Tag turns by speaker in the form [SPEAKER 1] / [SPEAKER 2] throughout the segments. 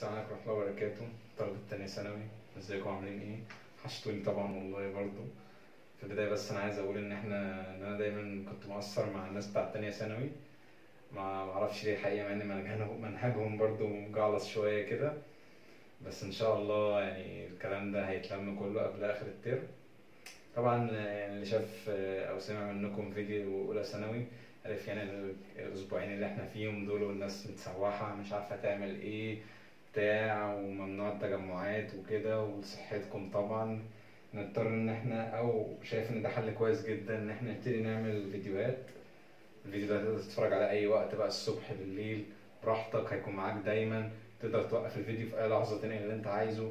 [SPEAKER 1] السلام عليكم ورحمة الله وبركاته طلبة تانية ثانوي ازيكم عاملين ايه؟ وحشتوني طبعا والله برضه في البداية بس أنا عايز أقول إن إحنا إن أنا دايما كنت مقصر مع الناس بتاعت تانية ثانوي ما معرفش ليه حقيقة مع إن منهجهم منهجهم برضه مجعلص شوية كده بس إن شاء الله يعني الكلام ده هيتلم كله قبل آخر الترم طبعا يعني اللي شاف أو سمع منكم فيديو أولى ثانوي عرف يعني ال- الأسبوعين اللي إحنا فيهم دول والناس متسوحة مش عارفة تعمل إيه بتاع وممنوع التجمعات وكده ولصحتكم طبعا نضطر ان احنا او شايف ان ده حل كويس جدا ان احنا نبتدي نعمل فيديوهات الفيديو ده تقدر تتفرج على اي وقت بقى الصبح بالليل براحتك هيكون معاك دايما تقدر توقف الفيديو في اي لحظة تانية اللي انت عايزه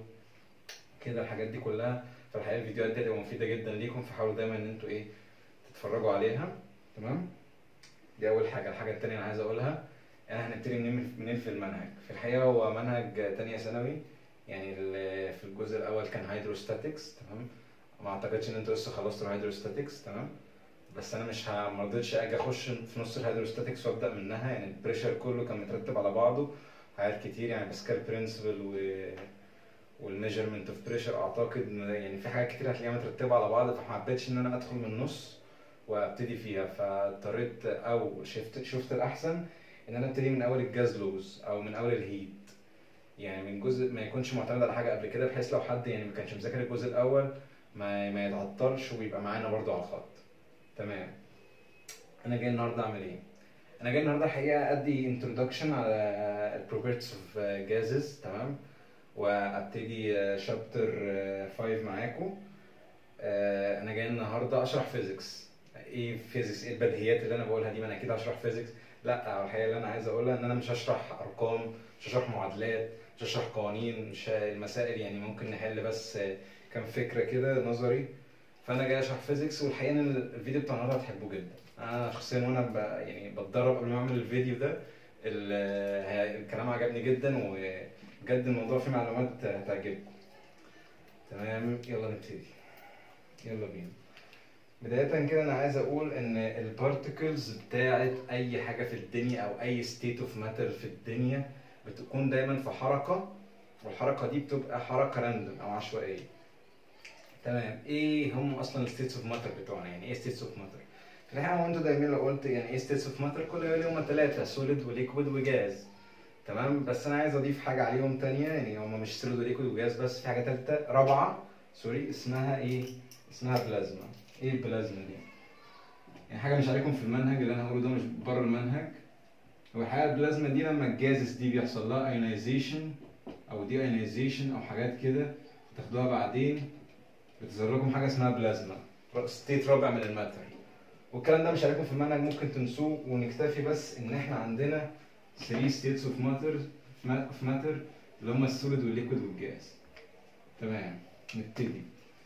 [SPEAKER 1] كده الحاجات دي كلها فالحقيقة الفيديوهات دي هتبقى مفيدة جدا ليكم فحاولوا دايما ان انتوا ايه تتفرجوا عليها تمام دي اول حاجة الحاجة التانية انا عايز اقولها احنا هنبتدي منين منين في المنهج في الحقيقة هو منهج تانية ثانوي يعني ال- في الجزء الاول كان هيدروستاتكس تمام ما اعتقدش ان انتوا لسه خلصتوا الهيدروستاتكس تمام بس انا مش ه- ما رضيتش اجي اخش في نص الهيدروستاتكس وابدا منها يعني البريشر كله كان مترتب على بعضه حاجات كتير يعني باسكال برنسبل و والميجرمنت اوف بريشر اعتقد إن يعني في حاجات كتير هتلاقيها مترتبه على بعض فما حبيتش ان انا ادخل من النص وابتدي فيها فاضطريت او شفت شفت الاحسن ان انا ابتدي من اول الجاز لوز او من اول الهيت يعني من جزء ما يكونش معتمد على حاجه قبل كده بحيث لو حد يعني ما كانش مذاكر الجزء الاول ما ما يتعطلش ويبقى معانا برضو على الخط تمام انا جاي النهارده اعمل ايه انا جاي النهارده الحقيقه ادي انترودكشن على البروبرتيز اوف جازز تمام وابتدي شابتر 5 معاكم آه، انا جاي النهارده اشرح فيزيكس ايه فيزيكس ايه البديهيات اللي انا بقولها دي ما انا اكيد هشرح فيزيكس لا الحقيقه اللي انا عايز اقولها ان انا مش هشرح ارقام مش هشرح معادلات مش هشرح قوانين مش ه- المسائل يعني ممكن نحل بس آه، كام فكره كده نظري فانا جاي اشرح فيزيكس والحقيقه ان الفيديو بتاع النهارده هتحبوه جدا انا شخصيا وانا ب... يعني بتدرب قبل ما اعمل الفيديو ده ال... ه- الكلام عجبني جدا وبجد الموضوع فيه معلومات هتعجبكم تمام يلا نبتدي يلا بينا بداية كده أنا عايز أقول إن البارتكلز بتاعت أي حاجة في الدنيا أو أي ستيت اوف ماتر في الدنيا بتكون دايما في حركة والحركة دي بتبقى حركة راندوم أو عشوائية. تمام إيه هم أصلا الستيتس اوف ماتر بتوعنا يعني إيه ستيتس اوف ماتر؟ في الحقيقة هو أنتوا دايما لو قلت يعني إيه ستيتس اوف ماتر كل اللي هم ثلاثة سوليد وليكويد وجاز. تمام بس أنا عايز أضيف حاجة عليهم تانية يعني هم مش سوليد وليكويد وجاز بس في حاجة تالتة رابعة سوري اسمها إيه؟ اسمها بلازما. ايه البلازما دي؟ يعني حاجه مش عليكم في المنهج اللي انا هقوله ده مش بره المنهج هو الحقيقه البلازما دي لما الجازس دي بيحصل لها ايونيزيشن او دي ايونيزيشن او حاجات كده تاخدوها بعدين بتظهر لكم حاجه اسمها بلازما ستيت رابع من الماتر والكلام ده مش عليكم في المنهج ممكن تنسوه ونكتفي بس ان احنا عندنا 3 ستيتس اوف ماتر اوف ماتر اللي هم السوليد والليكويد والجاز تمام نبتدي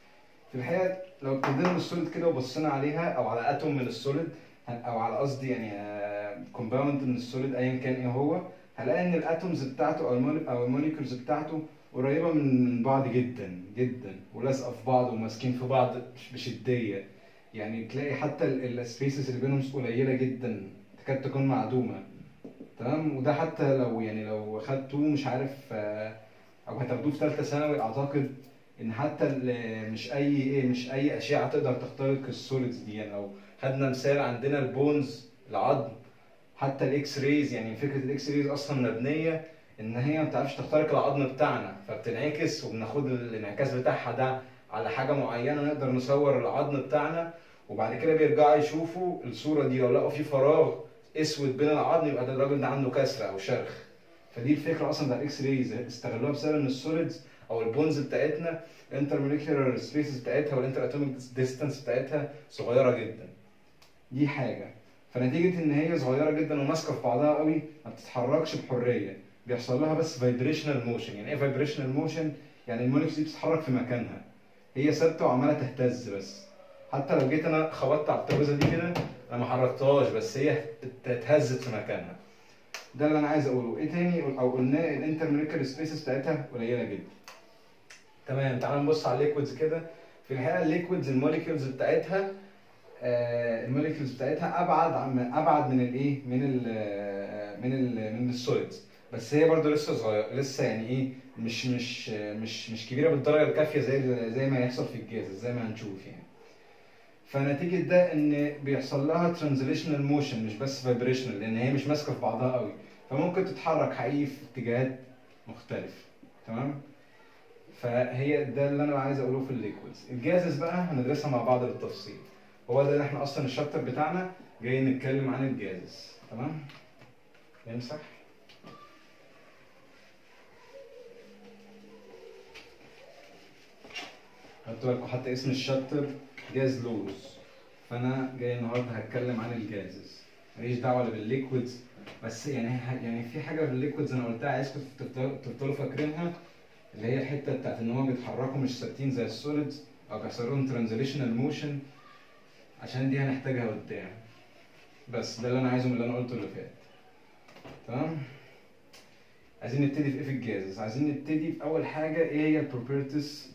[SPEAKER 1] في الحقيقه لو ابتدينا من السوليد كده وبصينا عليها او على اتوم من السوليد هن- او على قصدي يعني كومباوند من السوليد ايا كان ايه هو هنلاقي ان الاتومز بتاعته او المول- او الموليكولز بتاعته قريبه من من بعض جدا جدا ولازقه في بعض وماسكين في بعض بش- بشديه يعني تلاقي حتى السبيسز اللي بينهم قليله جدا تكاد تكون معدومه تمام وده حتى لو يعني لو خدتوه مش عارف آه، او هتاخدوه في ثالثه ثانوي اعتقد ان حتى ال- مش اي ايه مش اي اشعه تقدر تخترق السوليدز دي يعني لو خدنا مثال عندنا البونز العظم حتى الاكس ريز يعني فكره الاكس ريز اصلا مبنيه ان هي ما بتعرفش تخترق العظم بتاعنا فبتنعكس وبناخد الانعكاس بتاعها ده على حاجه معينه نقدر نصور العظم بتاعنا وبعد كده بيرجعوا يشوفوا الصوره دي لو لقوا في فراغ اسود بين العظم يبقى ده الراجل ده عنده كسره او شرخ فدي الفكره اصلا بتاع الاكس ريز استغلوها بسبب ان السوليدز او البونز بتاعتنا الانترموليكولار سبيسز بتاعتها والانتر اتوميك ديستانس بتاعتها صغيره جدا دي حاجه فنتيجه ان هي صغيره جدا وماسكه في بعضها قوي ما بتتحركش بحريه بيحصل لها بس فايبريشنال موشن يعني ايه فايبريشنال موشن يعني الموليكيولز دي بتتحرك في مكانها هي ثابته وعماله تهتز بس حتى لو جيت انا خبطت على الترابيزه دي كده انا ما حركتهاش بس هي اتهزت في مكانها ده اللي انا عايز اقوله ايه تاني او قلنا الانترموليكولار سبيسز بتاعتها قليله جدا تمام تعال نبص على الليكويدز كده في الحقيقه الليكويدز الموليكيولز بتاعتها آه الموليكيولز بتاعتها ابعد عن ابعد من الايه من ال من ال من السوليدز بس هي برضو لسه صغيره لسه يعني ايه مش مش مش مش كبيره بالدرجه الكافيه زي زي ما هيحصل في الجاز زي ما هنشوف يعني فنتيجه ده ان بيحصل لها ترانزليشنال موشن مش بس فايبريشنال لان هي مش ماسكه في بعضها قوي فممكن تتحرك حقيقي في اتجاهات مختلفه تمام فهي ده اللي انا عايز اقوله في الليكويدز الجازز بقى هندرسها مع بعض بالتفصيل هو ده اللي احنا اصلا الشابتر بتاعنا جاي نتكلم عن الجازز تمام نمسح حطوا لكم حتى اسم الشابتر جاز لوز فانا جاي النهارده هتكلم عن الجازز ماليش دعوه لا بالليكويدز بس يعني يعني في حاجه في الليكويدز انا قلتها عايزكم تفضلوا تفضلوا فاكرينها اللي هي الحته بتاعت ان هم بيتحركوا مش ثابتين زي السوليدز او بيحصل لهم ترانزليشنال موشن عشان دي هنحتاجها قدام بس ده اللي انا عايزه من اللي انا قلته اللي فات تمام عايزين نبتدي في ايه في الجازز عايزين نبتدي في اول حاجه ايه هي البروبرتيز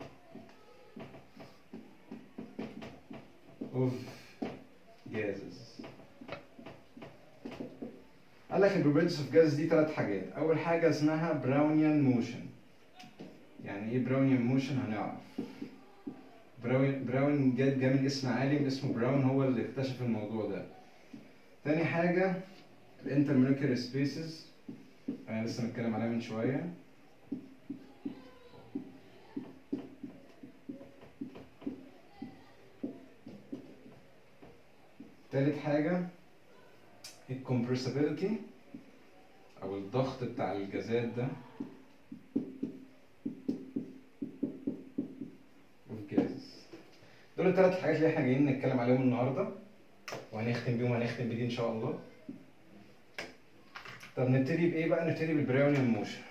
[SPEAKER 1] of gases قال لك البروبرتيز اوف جازز دي ثلاث حاجات اول حاجه اسمها براونيان موشن يعني ايه براونيان موشن هنعرف براون براون جاد جاي من اسم عالم اسمه براون هو اللي اكتشف الموضوع ده تاني حاجه الانترمولكيولار سبيسز انا لسه متكلم عليها من شويه تالت حاجة الكمبرسابيلتي أو الضغط بتاع الجازات ده والجاز دول التلات حاجات اللي احنا جايين نتكلم عليهم النهاردة وهنختم بيهم وهنختم بدي إن شاء الله طب نبتدي بإيه بقى؟ نبتدي بالبراونيان موشن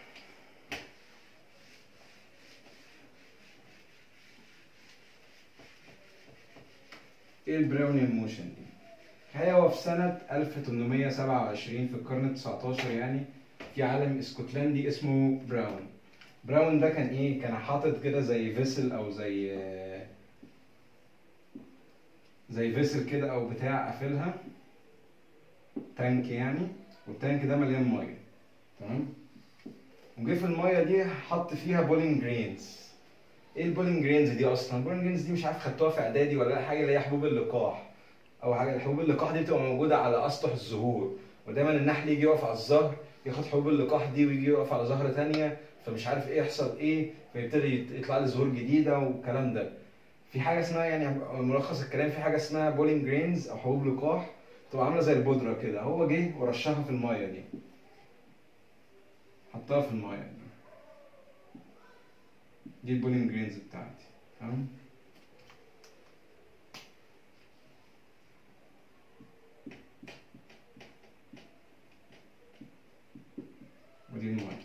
[SPEAKER 1] ايه البراونيان موشن دي؟ الحقيقة هو في سنة 1827 في القرن ال 19 يعني في عالم اسكتلندي اسمه براون براون ده كان ايه؟ كان حاطط كده زي فيسل او زي زي فيسل كده او بتاع قافلها تانك يعني والتانك ده مليان ميه تمام وجه في الميه دي حط فيها بولينج جرينز ايه البولينج جرينز دي اصلا البولينج جرينز دي مش عارف خدتوها في اعدادي ولا حاجه اللي هي حبوب اللقاح او حاجه حبوب اللقاح دي بتبقى موجوده على اسطح الزهور ودايما النحل يجي يقف على الزهر ياخد حبوب اللقاح دي ويجي يقف على زهره تانية فمش عارف ايه يحصل ايه فيبتدي يطلع لي زهور جديده والكلام ده في حاجه اسمها يعني ملخص الكلام في حاجه اسمها بولينج جرينز او حبوب لقاح تبقى عامله زي البودره كده هو جه ورشها في الميه دي حطها في الميه دي دي البولينج جرينز بتاعتي تمام ودي الميه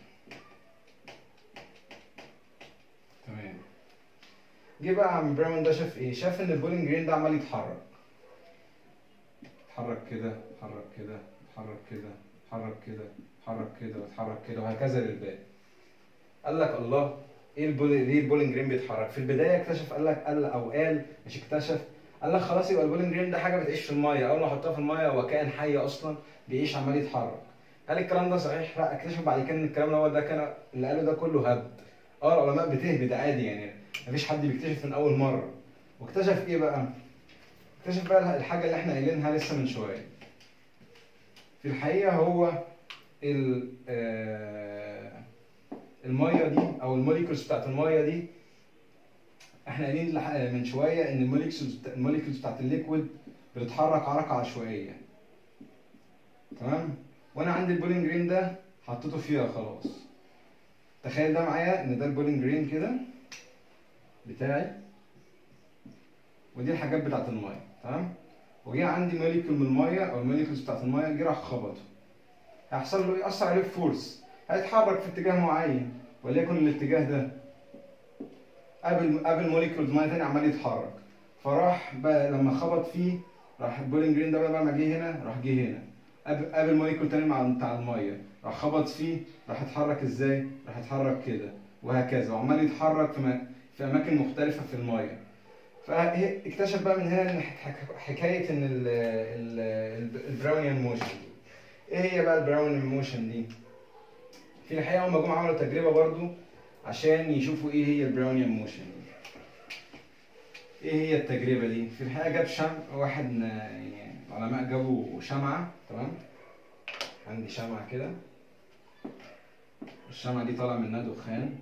[SPEAKER 1] تمام جه بقى عم براون ده شاف ايه شاف ان البولينج جرين ده عمال يتحرك يتحرك كده يتحرك كده يتحرك كده يتحرك كده يتحرك كده ويتحرك كده وهكذا للباقي قال لك الله ايه البولي ليه البولينج جرين بيتحرك في البدايه اكتشف قال لك قال او قال مش اكتشف قال لك خلاص يبقى البولينج جرين ده حاجه بتعيش في الميه اول ما احطها في الميه هو كائن حي اصلا بيعيش عمال يتحرك هل الكلام ده صحيح؟ لا اكتشف بعد كده ان الكلام اللي هو ده كان اللي قاله ده كله هبد اه العلماء بتهبد عادي يعني مفيش حد بيكتشف من اول مره واكتشف ايه بقى؟ اكتشف بقى الحاجه اللي احنا قايلينها لسه من شويه في الحقيقه هو ال الميه دي او الموليكولز بتاعت الميه دي احنا قايلين من شويه ان الموليكولز الموليكولز بتاعت الليكويد بتتحرك حركه عشوائيه تمام وانا عندي البولينج جرين ده حطيته فيها خلاص تخيل ده معايا ان ده البولينج جرين كده بتاعي ودي الحاجات بتاعت الميه تمام وجه عندي موليكول من الميه او الموليكولز بتاعت الميه جه راح خبطه هيحصل له يأثر عليه فورس هيتحرك في اتجاه معين وليكن الاتجاه ده قابل قابل موليكول ميه تاني عمال يتحرك فراح بقى لما خبط فيه راح البولينج جرين ده بقى ما جه هنا راح جه هنا قابل موليكول تاني مع بتاع الميه راح خبط فيه راح يتحرك ازاي؟ راح يتحرك كده وهكذا وعمال يتحرك في, م... في اماكن مختلفه في الميه فاكتشف بقى من هنا ان حكايه ان ال ال البراونيان موشن ايه هي بقى البراونيان موشن دي؟ في الحقيقه هم جم عملوا تجربه برضو عشان يشوفوا ايه هي البراونيان موشن ايه هي التجربه دي في الحقيقه جاب شمع واحد ن- يعني علماء جابوا شمعه تمام عندي شمعه كده الشمعه دي طالع منها دخان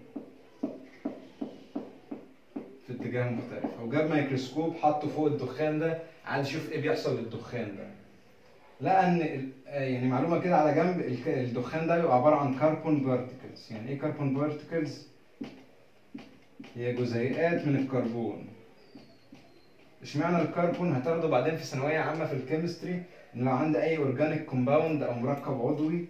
[SPEAKER 1] في اتجاه مختلف هو جاب ميكروسكوب حطه فوق الدخان ده عايز يشوف ايه بيحصل للدخان ده لقى ان ال- آه يعني معلومه كده على جنب الك- الدخان ده بيبقى عباره عن كربون بارتكلز يعني ايه كربون بارتكلز هي جزيئات من الكربون اشمعنى الكربون هتاخده بعدين في ثانويه عامه في الكيمستري ان لو عندي اي اورجانيك كومباوند او مركب عضوي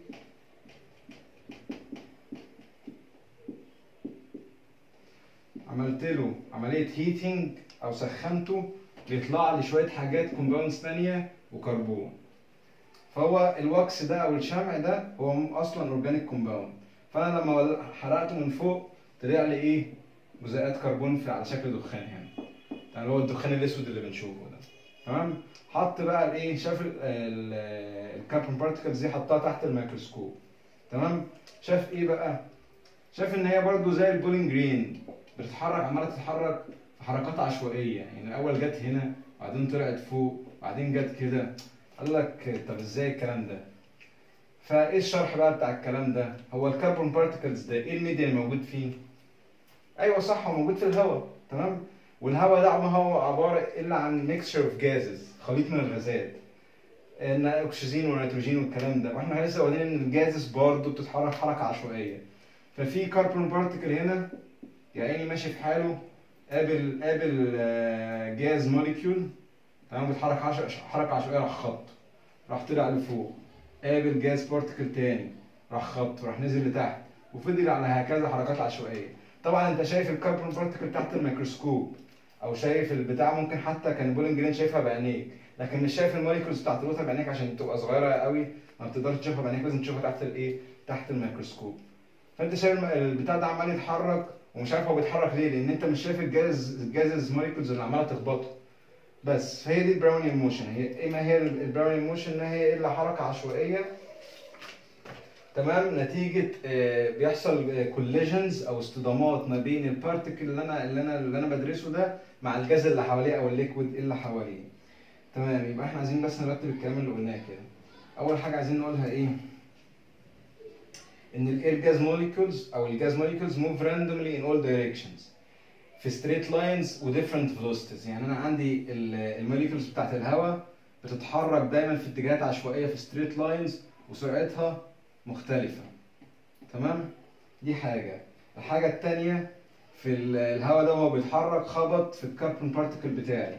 [SPEAKER 1] عملت له عمليه هيتنج او سخنته بيطلع لي شويه حاجات كومباوندز ثانيه وكربون فهو الواكس ده او الشمع ده هو م- اصلا اورجانيك كومباوند فانا لما ول- حرقته من فوق طلع لي ايه جزيئات كربون في على شكل دخان هنا يعني هو الدخان الاسود اللي بنشوفه ده تمام حط بقى الايه شاف ال- ال- الكربون بارتكلز دي حطها تحت الميكروسكوب تمام شاف ايه بقى شاف ان هي برضو زي البولينج جرين بتتحرك عماله تتحرك في حركات عشوائيه يعني الاول جت هنا بعدين طلعت فوق بعدين جت كده قال لك طب ازاي الكلام ده فايه الشرح بقى بتاع الكلام ده هو الكربون بارتكلز ده ايه الميديا اللي موجود فيه ايوه صح هو موجود في الهواء تمام والهواء ده ما هو عباره الا عن ميكسشر اوف جازز خليط من الغازات ان اكسجين ونيتروجين والكلام ده واحنا لسه واخدين ان الجازز برضه بتتحرك حركه عشوائيه ففي كربون بارتكل هنا يا عيني ماشي في حاله قابل قابل آه، جاز موليكيول تمام بيتحرك عش- حركه عشوائيه راح خط راح طلع لفوق قابل جاز بارتكل تاني راح خط راح نزل لتحت وفضل على هكذا حركات عشوائيه طبعا انت شايف الكربون بارتكل تحت الميكروسكوب او شايف البتاع ممكن حتى كان بولينج جرين شايفها بعينيك لكن مش شايف الموليكولز بتاعت الوتر بعينيك عشان تبقى صغيره قوي ما بتقدرش تشوفها بعينيك لازم تشوفها تحت الايه تحت الميكروسكوب فانت شايف الم- البتاع ده عمال يتحرك ومش عارف هو بيتحرك ليه لان انت مش شايف الجاز الجازز موليكولز اللي عماله تخبطه بس فهي دي البراونيان موشن هي ايه ما هي البراونيان موشن ان هي الا حركه عشوائيه تمام نتيجه آه، بيحصل كوليجنز او اصطدامات ما بين البارتكل اللي انا اللي انا اللي انا بدرسه ده مع الجاز اللي حواليه او الليكويد اللي حواليه تمام يبقى احنا عايزين بس نرتب الكلام اللي قلناه كده اول حاجه عايزين نقولها ايه ان الاير جاز موليكولز او الجاز موليكولز موف راندوملي ان اول دايركشنز في ستريت لاينز وديفرنت فيلوسيتيز يعني انا عندي الموليكولز بتاعت الهواء بتتحرك دايما في اتجاهات عشوائيه في ستريت لاينز وسرعتها مختلفه تمام دي حاجه الحاجه الثانيه في ال- الهواء ده وهو بيتحرك خبط في الكربون بارتكل بتاعي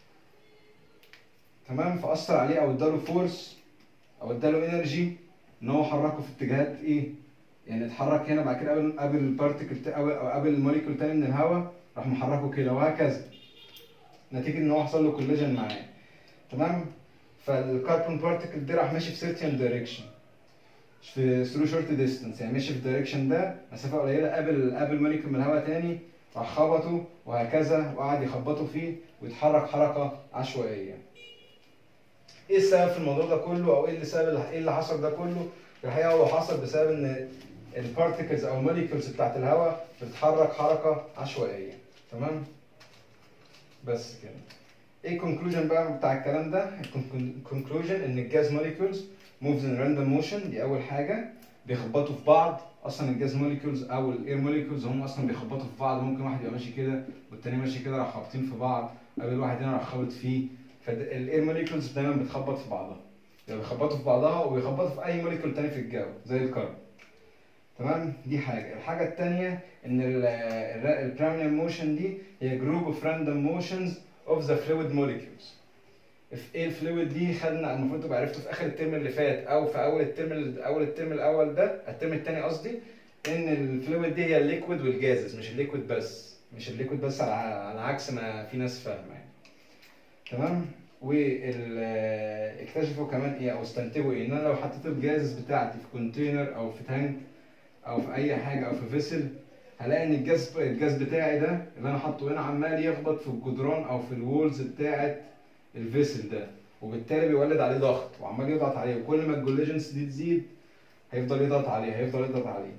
[SPEAKER 1] تمام فاثر عليه او اداله فورس او اداله انرجي ان هو حركه في اتجاهات ايه يعني اتحرك هنا بعد كده قابل قابل البارتكل تا- او أو قابل الموليكول تاني من الهواء راح محركه كده وهكذا نتيجه ان هو حصل له كوليجن معاه تمام فالكربون بارتكل دي راح ماشي في سيرتين دايركشن في ثرو شورت ديستانس يعني ماشي في الدايركشن ده مسافه قليله قابل قابل موليكول من الهواء تاني راح خبطه وهكذا وقعد يخبطوا فيه ويتحرك حركه عشوائيه ايه السبب في الموضوع ده كله او ايه اللي سبب ايه اللي حصل ده كله في الحقيقه هو حصل بسبب ان البارتكلز او الموليكولز بتاعت الهواء بتتحرك حركه عشوائيه تمام بس كده ايه الكونكلوجن بقى بتاع الكلام ده الكونكلوجن ان الجاز موليكولز موفز ان راندوم موشن دي اول حاجه بيخبطوا في بعض اصلا الجاز موليكولز او الاير موليكولز هم اصلا بيخبطوا في بعض ممكن واحد يبقى ماشي كده والتاني ماشي كده راح خابطين في بعض قابل واحد هنا راح خابط فيه فالاير موليكولز دايما بتخبط في بعضها يعني بيخبطوا في بعضها وبيخبطوا في اي موليكول تاني في الجو زي الكربون تمام دي حاجه الحاجه الثانيه ان البرامينال موشن دي هي جروب اوف راندوم موشنز اوف ذا فلويد موليكيولز في ايه الفلويد دي خدنا المفروض تبقى عرفته في اخر الترم اللي فات او في اول الترم اول الترم الاول ده الترم الثاني قصدي ان الفلويد دي هي الليكويد والجازز مش الليكويد بس مش الليكويد بس على على عكس ما في ناس فاهمه يعني تمام واكتشفوا كمان ايه او استنتجوا ايه ان انا لو حطيت الجاز بتاعتي في كونتينر او في تانك او في اي حاجه او في فيسل هلاقي ان الجاز الجاز بتاعي ده اللي انا حاطه هنا عمال يخبط في الجدران او في الوولز بتاعه الفيسل ده وبالتالي بيولد عليه ضغط وعمال يضغط عليه وكل ما الجوليجنس دي تزيد هيفضل يضغط عليه هيفضل يضغط عليه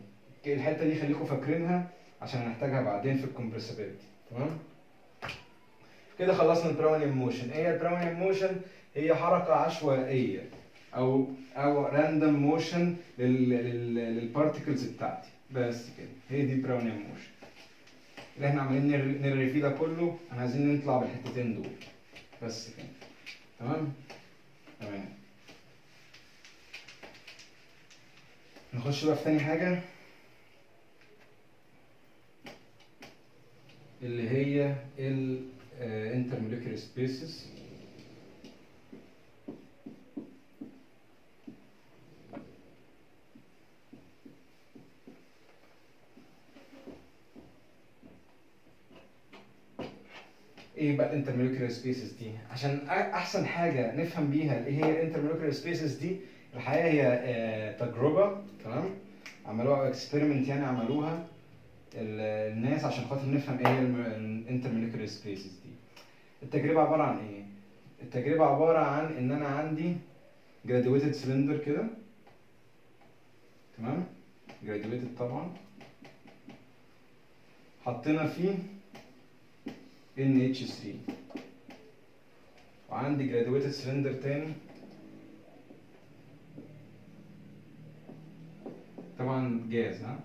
[SPEAKER 1] الحته دي خليكم فاكرينها عشان هنحتاجها بعدين في الكومبرسبيلتي تمام كده خلصنا البراونيان موشن ايه البراونيان موشن هي حركه عشوائيه او او راندوم موشن للبارتكلز بتاعتي بس كده هي دي براونيان موشن اللي احنا عمالين نر- نرغي فيه ده كله احنا عايزين نطلع بالحتتين دول بس كده تمام تمام نخش بقى في تاني حاجة اللي هي ال intermolecular spaces ايه بقى الانترموليكولار سبيسز دي عشان أ- احسن حاجه نفهم بيها ايه هي الانترموليكولار سبيسز دي الحقيقه هي آه، تجربه تمام عملوها اكسبيرمنت يعني عملوها ال- الناس عشان خاطر نفهم ايه هي الانترموليكولار سبيسز دي التجربه عباره عن ايه التجربه عباره عن ان انا عندي جراديويتد سلندر كده تمام جراديويتد طبعا حطينا فيه NH3 وعندي graduated سلندر تاني طبعا جاز ها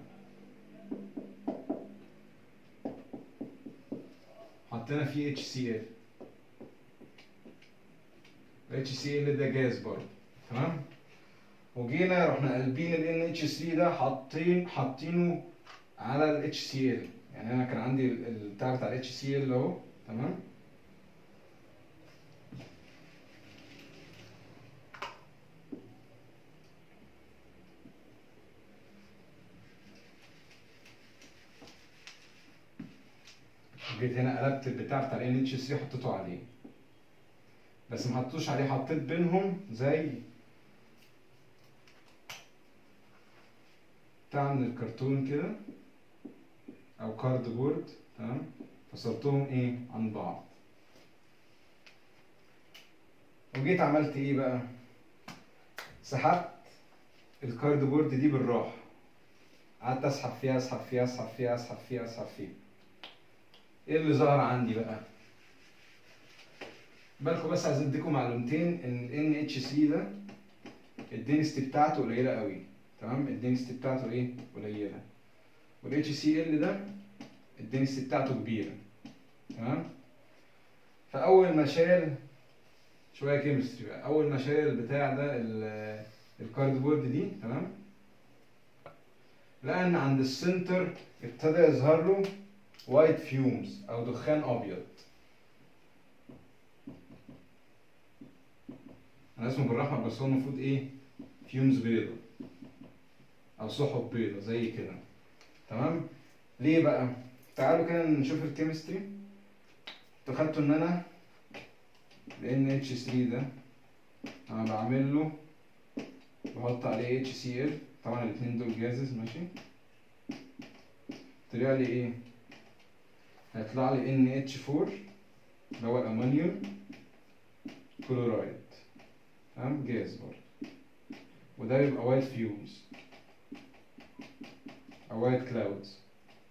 [SPEAKER 1] حطينا فيه HCl ال HCl ده جاز برضه تمام وجينا رحنا قلبين ال NH3 ده حاطين حاطينه على ال HCl يعني انا كان عندي ال- البتاع بتاع ال HCl اهو تمام جيت هنا قلبت البتاع بتاع ال NH3 حطيته عليه بس ما حطيتوش عليه حطيت بينهم زي بتاع من الكرتون كده او كارد بورد تمام فصلتهم ايه عن بعض وجيت عملت ايه بقى سحبت الكارد بورد دي بالراحه قعدت اسحب فيها اسحب فيها اسحب فيها اسحب فيها اسحب فيها ايه اللي ظهر عندي بقى بالكم بس عايز اديكم معلومتين ان ال NH3 ده الدنستي بتاعته قليله قوي تمام الدنستي بتاعته ايه قليله وال HCl ده الدنسيتي بتاعته كبيرة تمام فأول ما شال شوية كيمستري بقى أول ما شال البتاع ده ال- الكاردبورد دي تمام لقى إن عند السنتر ابتدى يظهر له وايت فيومز أو دخان أبيض أنا اسمه بالرحمة بس هو المفروض إيه فيومز بيضة أو سحب بيضة زي كده تمام ليه بقى تعالوا كده نشوف الكيمستري انتوا خدتوا ان انا ال NH3 ده انا بعمل له بحط عليه HCl طبعا الاتنين دول جازز ماشي طلع لي ايه هيطلع لي NH4 اللي هو الامونيوم كلورايد تمام جاز برضه وده يبقى وايت فيومز او وايت كلاودز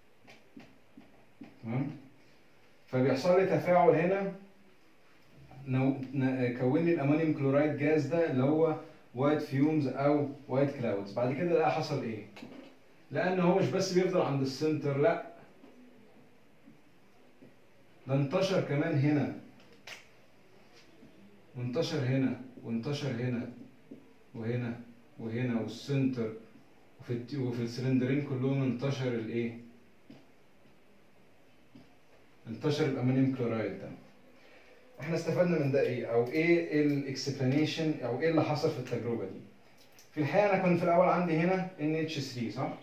[SPEAKER 1] تمام فبيحصل لي تفاعل هنا نو... ن... كون لي الامونيوم كلورايد جاز ده اللي هو وايت فيومز او وايت كلاودز بعد كده لقى حصل ايه لان هو مش بس بيفضل عند السنتر لا ده انتشر كمان هنا وانتشر هنا وانتشر هنا وهنا وهنا والسنتر وفي الت... وفي السلندرين كلهم انتشر الايه انتشر الامونيوم كلورايد ده احنا استفدنا من ده ايه او ايه الاكسبلانيشن او ايه اللي حصل في التجربه دي في الحقيقه انا كنت في الاول عندي هنا NH3 صح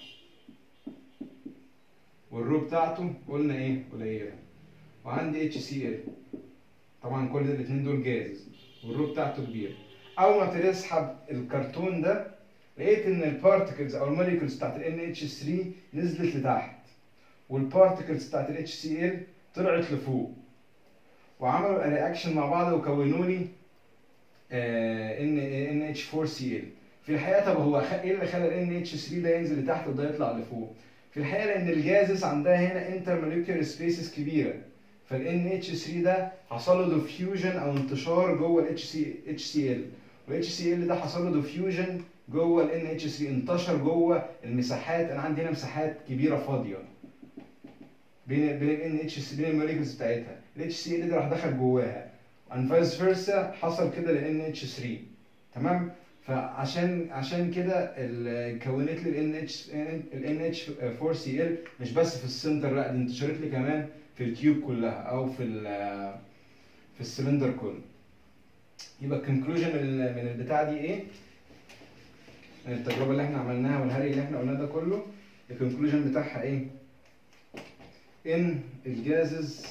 [SPEAKER 1] والرو بتاعته قلنا ايه قليله وعندي HCl طبعا كل الاثنين دول جاز والرو بتاعته كبيره اول ما ابتديت اسحب الكرتون ده لقيت ان البارتكلز او الموليكولز بتاعت ال NH3 نزلت لتحت والبارتكلز بتاعت ال HCl طلعت لفوق وعملوا رياكشن مع بعض وكونوا لي ان NH4Cl في الحقيقه طب هو خ- ايه اللي خلى ال NH3 ده ينزل لتحت وده يطلع لفوق في الحقيقه لان الجازز عندها هنا انترموليكيولر سبيسز كبيره فال NH3 ده حصل له ديفيوجن او انتشار جوه ال HCl وال HCl ده حصل له ديفيوجن جوه ال NH3 انتشر جوه المساحات انا عندي هنا مساحات كبيره فاضيه بين بين ال NH3 بين الموليكولز بتاعتها ال HCl ده راح دخل جواها and vice versa حصل كده لل NH3 تمام فعشان عشان كده ال- كونت لي ال NH ال NH4Cl مش بس في السنتر لا دي انتشرت لي كمان في التيوب كلها او في ال- في السلندر كله يبقى الكونكلوجن من البتاع دي ايه؟ من التجربه اللي احنا عملناها والهري اللي احنا قلناه ده كله الكونكلوجن بتاعها ايه؟ ان الجازز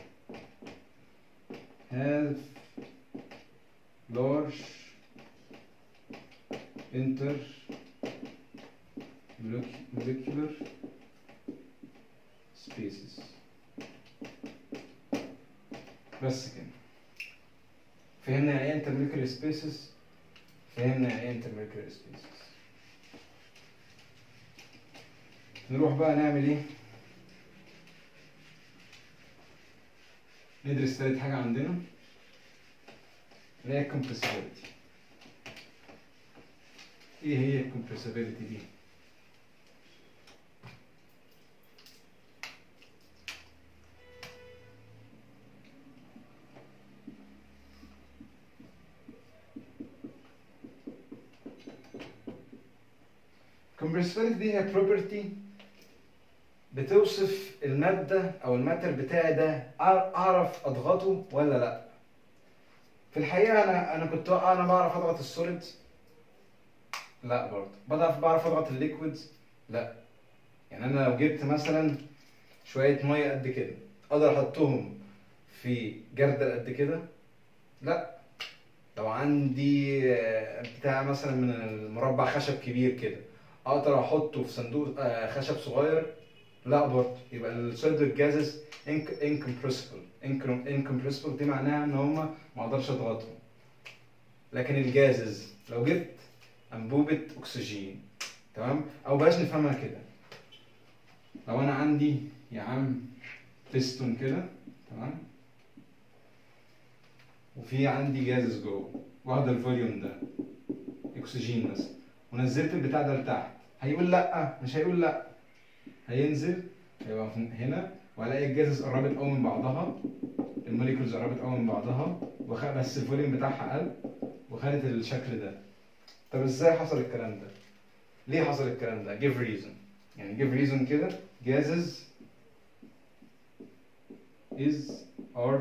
[SPEAKER 1] have large inter molecular spaces بس كده فهمنا يعني ايه intermolecular spaces فهمنا يعني ايه intermolecular spaces نروح بقى نعمل ايه ندرس تالت حاجة عندنا اللي هي compressibility ايه هي compressibility دي؟ compressibility دي هي property بتوصف المادة أو الماتر بتاعي ده أع- أعرف أضغطه ولا لأ. في الحقيقة أنا أنا كنت أنا بعرف أضغط السوليد لا برضه بعرف بعرف أضغط الليكويدز لا يعني أنا لو جبت مثلا شوية مية قد كده أقدر أحطهم في جردل قد كده لا لو عندي آه، بتاع مثلا من المربع خشب كبير كده اقدر احطه في صندوق آه، خشب صغير لا برضه يبقى السوليد جازز انكمبرسبل انكمبرسبل دي معناها ان هما ما اقدرش اضغطهم لكن الجازز لو جبت انبوبه اكسجين تمام او بلاش نفهمها كده لو انا عندي يا عم بيستون كده تمام وفي عندي جازز جوه واخده الفوليوم ده اكسجين مثلا ونزلت البتاع ده لتحت هيقول لا مش هيقول لا هينزل هيبقى هنا وهلاقي الجازز قربت قوي من بعضها الموليكولز قربت قوي من بعضها وخ... بس الفوليوم بتاعها قل وخدت الشكل ده طب ازاي حصل الكلام ده؟ ليه حصل الكلام ده؟ give reason يعني give reason كده gases is are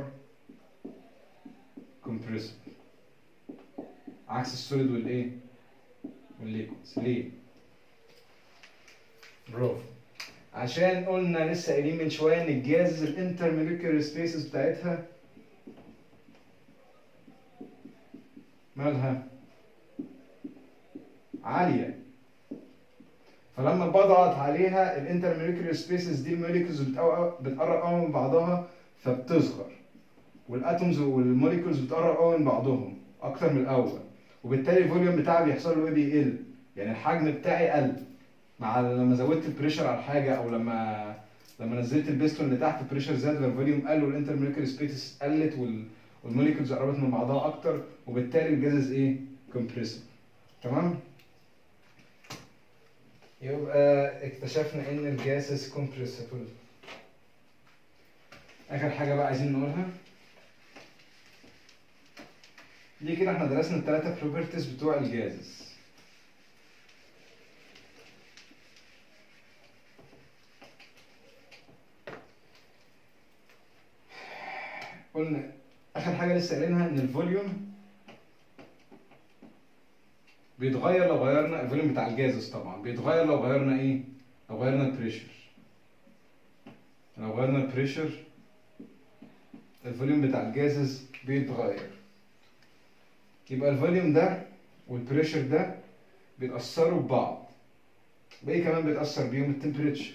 [SPEAKER 1] compressible عكس السوليد والايه؟ والليكويدز ليه؟ برافو عشان قلنا لسه قايلين من شويه ان الجاز الانترموليكولار سبيسز بتاعتها مالها عاليه فلما بضغط عليها الانترموليكولار سبيسز دي الموليكولز بتقرب قوي من بعضها فبتصغر والاتومز والموليكولز بتقرب قوي من بعضهم اكتر من الاول وبالتالي الفوليوم بتاعي بيحصل له ايه بيقل يعني الحجم بتاعي قل مع لما زودت البريشر على الحاجه او لما لما نزلت البيستون لتحت البريشر زاد والفوليوم قل والانترموليكولار سبيسز قلت وال والموليكولز قربت من بعضها اكتر وبالتالي الجازز ايه كومبريسبل تمام يبقى اكتشفنا ان الجاسز كومبريسبل اخر حاجه بقى عايزين نقولها دي كده احنا درسنا الثلاثه بروبرتيز بتوع الجازز قلنا اخر حاجه لسه قايلينها ان الفوليوم بيتغير لو غيرنا الفوليوم بتاع الجازز طبعا بيتغير لو غيرنا ايه لو غيرنا البريشر لو غيرنا البريشر الفوليوم بتاع الجازز بيتغير يبقى الفوليوم ده والبريشر ده بيتأثروا ببعض بايه كمان بيتأثر بيهم التمبريتشر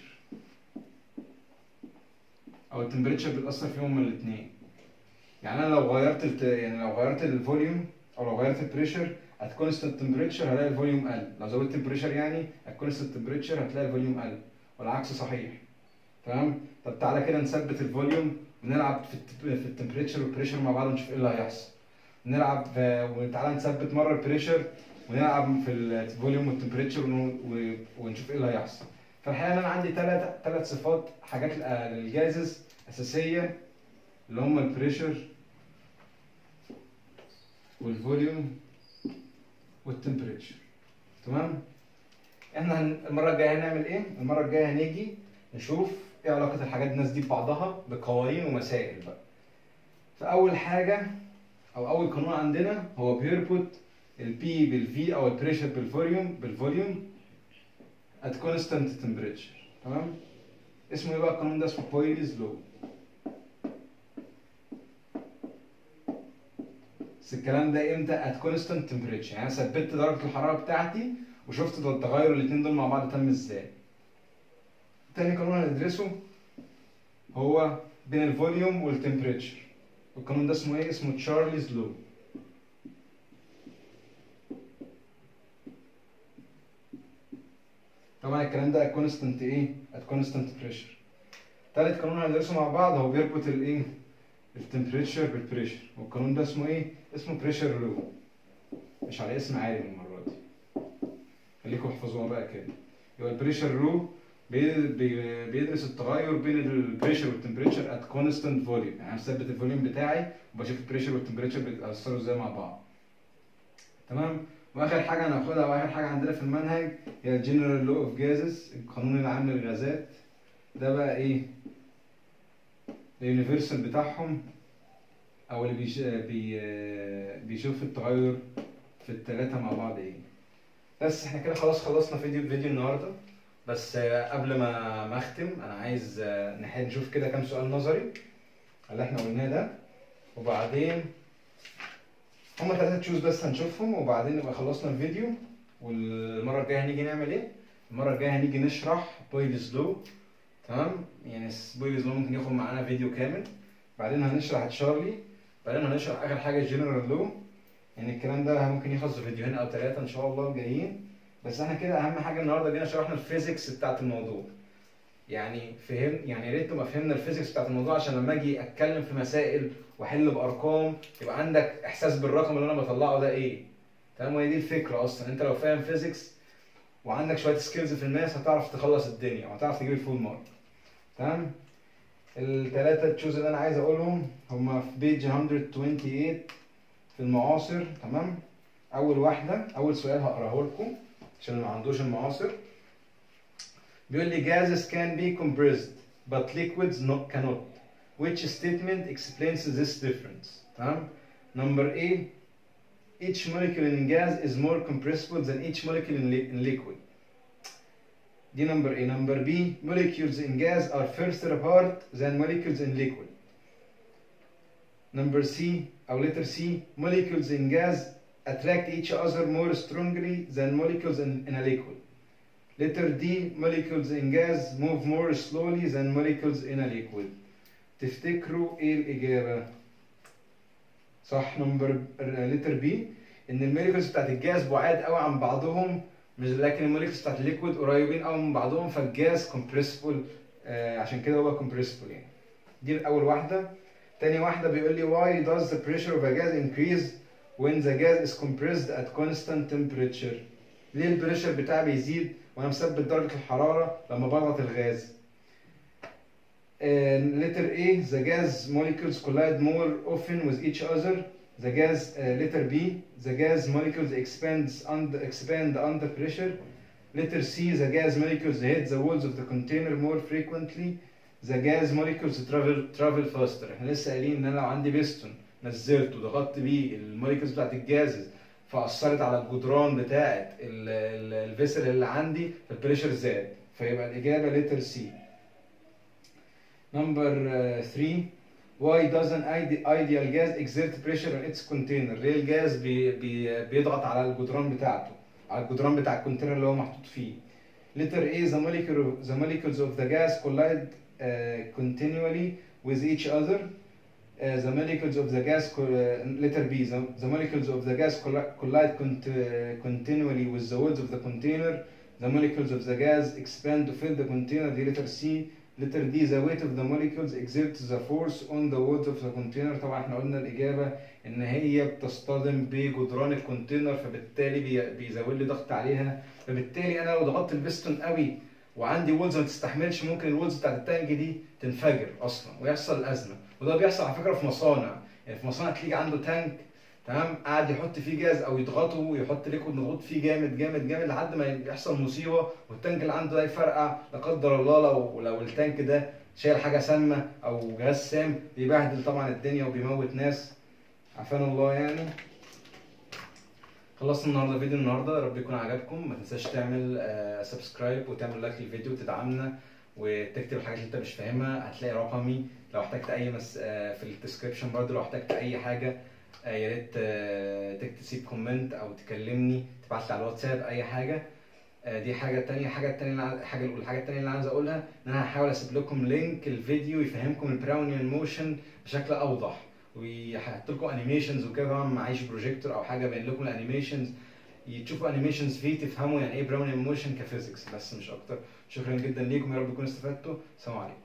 [SPEAKER 1] او التمبريتشر بيتأثر فيهم هما الاثنين يعني انا لو غيرت الت... يعني لو غيرت الفوليوم او لو غيرت البريشر at constant temperature هلاقي الفوليوم قل لو زودت temperature يعني at constant temperature هتلاقي الفوليوم قل والعكس صحيح تمام طب تعالى كده نثبت الفوليوم ونلعب في الت- في التمبريتشر والبريشر مع بعض ونشوف ايه اللي هيحصل نلعب في- وتعالى نثبت مره البريشر ونلعب في الفوليوم والتمبريتشر ون- و- ونشوف ايه اللي هيحصل فالحقيقه إن انا عندي ثلاث ثلاث صفات حاجات ل- للجازز اساسيه اللي هم البريشر والفوليوم والتمبريتشر تمام احنا هن... المره الجايه هنعمل ايه المره الجايه هنيجي نشوف ايه علاقه الحاجات الناس دي ببعضها بقوانين ومسائل بقى فاول حاجه او اول قانون عندنا هو بيربط البي بالفي او البريشر بالفوليوم بالفوليوم at constant temperature تمام اسمه ايه بقى القانون ده اسمه بويلز لو بس الكلام ده امتى at constant temperature يعني انا ثبت درجه الحراره بتاعتي وشفت تغير الاثنين دول مع بعض تم ازاي تاني قانون هندرسه هو بين الفوليوم والتمبريتشر القانون ده اسمه ايه اسمه تشارليز لو طبعا الكلام ده at constant ايه at constant pressure تالت قانون هندرسه مع بعض هو بيربط الايه التمبريتشر بالبريشر والقانون ده اسمه ايه اسمه بريشر لو مش على اسم عالي المره دي خليكم احفظوها بقى كده يبقى البريشر لو بيدرس التغير بين البريشر والتمبريتشر ات كونستانت فوليوم يعني انا مثبت الفوليوم بتاعي وبشوف البريشر والتمبريتشر بيتاثروا ازاي مع بعض تمام واخر حاجه هناخدها واخر حاجه عندنا في المنهج هي الجنرال لو اوف جازز القانون العام للغازات ده بقى ايه اليونيفرسال بتاعهم او اللي بيش... بي... بيشوف التغير في الثلاثه مع بعض ايه بس احنا كده خلاص خلصنا فيديو فيديو النهارده بس آه، قبل ما ما اختم انا عايز آه، نح- نشوف كده كام سؤال نظري اللي احنا قلناه ده وبعدين هما ثلاثة تشوز بس هنشوفهم وبعدين نبقى خلصنا الفيديو والمرة الجاية هنيجي نعمل ايه؟ المرة الجاية هنيجي نشرح بويلز لو تمام؟ يعني بويلز لو ممكن ياخد معانا فيديو كامل بعدين هنشرح تشارلي بعدين هنشرح اخر حاجة جنرال لو يعني الكلام ده ممكن يخلص في فيديوهين او ثلاثة ان شاء الله جايين بس احنا كده اهم حاجة النهاردة جينا شرحنا الفيزيكس بتاعت الموضوع يعني فهم يعني يا ريت نبقى فهمنا الفيزيكس بتاعت الموضوع عشان لما اجي اتكلم في مسائل واحل بارقام يبقى عندك احساس بالرقم اللي انا بطلعه ده ايه تمام وهي دي الفكره اصلا انت لو فاهم فيزيكس وعندك شويه سكيلز في الماس هتعرف تخلص الدنيا وهتعرف تجيب الفول مارك تمام الثلاثه تشوز اللي انا عايز اقولهم هما في بيج 128 في المعاصر تمام اول واحده اول سؤال هقراه لكم عشان اللي ما عندوش المعاصر بيقول لي gases can be compressed but liquids not cannot which statement explains this difference تمام number A each molecule in gas is more compressible than each molecule in, li- in liquid دي number A number B molecules in gas are further apart than molecules in liquid number C or letter C molecules in gas attract each other more strongly than molecules in, in a liquid Letter D molecules in gas move more slowly than molecules in a liquid تفتكروا ايه الإجابة؟ صح نمبر لتر بي إن الموليكولز بتاعت الجاز بعاد قوي عن بعضهم مش لكن الموليكولز بتاعت الليكويد قريبين قوي من بعضهم فالجاز كومبريسبل آه عشان كده هو كومبريسبل يعني دي أول واحدة تاني واحدة بيقول لي why does the pressure of a gas increase when the gas is compressed at constant temperature ليه البريشر بتاعي بيزيد وانا مثبت درجه الحراره لما بضغط الغاز letter A the gas molecules collide more often with each other the gas uh, letter B the gas molecules expands under expand under pressure letter C the gas molecules hit the walls of the container more frequently the gas molecules travel travel faster احنا لسه قايلين ان انا لو عندي بيستون نزلته ضغطت بيه الموليكولز بتاعت الجازز فاثرت على الجدران بتاعه الفيسل اللي عندي فالبريشر زاد فيبقى الاجابه لتر سي نمبر 3 why doesn't ide- ideal gas exert pressure on its container ليه الجاز بي بي بيضغط على الجدران بتاعته على الجدران بتاع الكونتينر اللي هو محطوط فيه letter A the molecule the molecules of the gas collide uh, continually with each other
[SPEAKER 2] uh, the molecules of the gas co- uh, letter B the, the molecules of the gas colli- collide cont- uh, continually with the walls of the container the molecules of the gas expand to fill the container دي letter C letter D the weight of the molecules exerts the force on the walls of the container طبعا احنا قلنا الإجابة إن هي بتصطدم بجدران الكونتينر فبالتالي بي- بيزود لي ضغط عليها فبالتالي أنا لو ضغطت البستون قوي وعندي وولز ما تستحملش ممكن الوولز بتاعت التانك دي تنفجر اصلا ويحصل ازمه وده بيحصل على فكره في مصانع يعني في مصانع تلاقي عنده تانك تمام قاعد يحط فيه جاز او يضغطه ويحط ليكويد مضغوط فيه جامد جامد جامد لحد ما يحصل مصيبه والتانك اللي عنده ده يفرقع لا قدر الله لو لو التانك ده شايل حاجه سامه او غاز سام بيبهدل طبعا الدنيا وبيموت ناس عافانا الله يعني خلصنا النهارده فيديو النهارده يا رب يكون عجبكم ما تنساش تعمل سبسكرايب وتعمل لايك للفيديو وتدعمنا وتكتب الحاجات اللي انت مش فاهمها هتلاقي رقمي لو احتجت اي مس... آه، في الديسكربشن برضه لو احتجت اي حاجه آه، يا ريت آه، تك- تسيب كومنت او تكلمني تبعت لي على الواتساب اي حاجه آه، دي حاجه تانية حاجه التانية اللي عايز- حاجه الاولى الحاجه التانية اللي عايز اقولها ان انا هحاول اسيب لكم لينك الفيديو يفهمكم البراونيان موشن بشكل اوضح وهحط لكم انيميشنز وكده طبعا معيش بروجيكتور او حاجه باين لكم الانيميشنز تشوفوا انيميشنز فيه تفهموا يعني ايه براونيان موشن كفيزيكس بس مش اكتر شكرا جدا ليكم يا رب تكونوا استفدتوا سلام عليكم